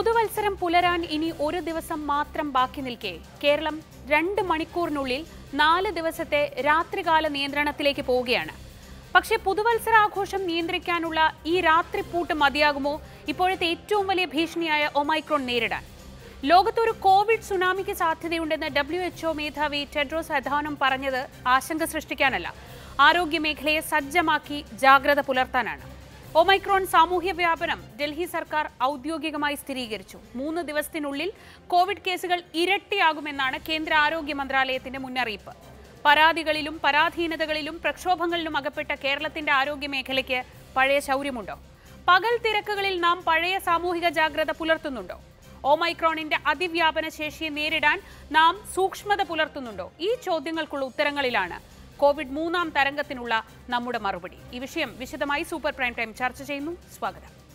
പുതുവത്സരം പുലരാൻ ഇനി ഒരു ദിവസം മാത്രം ബാക്കി നിൽക്കെ കേരളം രണ്ട് മണിക്കൂറിനുള്ളിൽ നാല് ദിവസത്തെ രാത്രികാല നിയന്ത്രണത്തിലേക്ക് പോവുകയാണ് പക്ഷേ പുതുവത്സരാഘോഷം നിയന്ത്രിക്കാനുള്ള ഈ രാത്രി പൂട്ട് മതിയാകുമോ ഇപ്പോഴത്തെ ഏറ്റവും വലിയ ഭീഷണിയായ ഒമൈക്രോൺ നേരിടാൻ ലോകത്തൊരു കോവിഡ് സുനാമിക്ക് സാധ്യതയുണ്ടെന്ന് ഡബ്ല്യു എച്ച്ഒ മേധാവി ടെഡ്രോസ് അധാനം പറഞ്ഞത് ആശങ്ക സൃഷ്ടിക്കാനല്ല ആരോഗ്യ മേഖലയെ സജ്ജമാക്കി ജാഗ്രത പുലർത്താനാണ് ഒമൈക്രോൺ സാമൂഹ്യ വ്യാപനം ഡൽഹി സർക്കാർ ഔദ്യോഗികമായി സ്ഥിരീകരിച്ചു മൂന്ന് ദിവസത്തിനുള്ളിൽ കോവിഡ് കേസുകൾ ഇരട്ടിയാകുമെന്നാണ് കേന്ദ്ര ആരോഗ്യ മന്ത്രാലയത്തിന്റെ മുന്നറിയിപ്പ് പരാതികളിലും പരാധീനതകളിലും പ്രക്ഷോഭങ്ങളിലും അകപ്പെട്ട കേരളത്തിന്റെ ആരോഗ്യ മേഖലയ്ക്ക് പഴയ ശൗര്യമുണ്ടോ പകൽ തിരക്കുകളിൽ നാം പഴയ സാമൂഹിക ജാഗ്രത പുലർത്തുന്നുണ്ടോ ഓമൈക്രോണിന്റെ അതിവ്യാപന ശേഷിയെ നേരിടാൻ നാം സൂക്ഷ്മത പുലർത്തുന്നുണ്ടോ ഈ ചോദ്യങ്ങൾക്കുള്ള ഉത്തരങ്ങളിലാണ് കോവിഡ് മൂന്നാം തരംഗത്തിനുള്ള നമ്മുടെ മറുപടി ഈ വിഷയം വിശദമായി സൂപ്പർ പ്രൈം ടൈം ചർച്ച ചെയ്യുന്നു സ്വാഗതം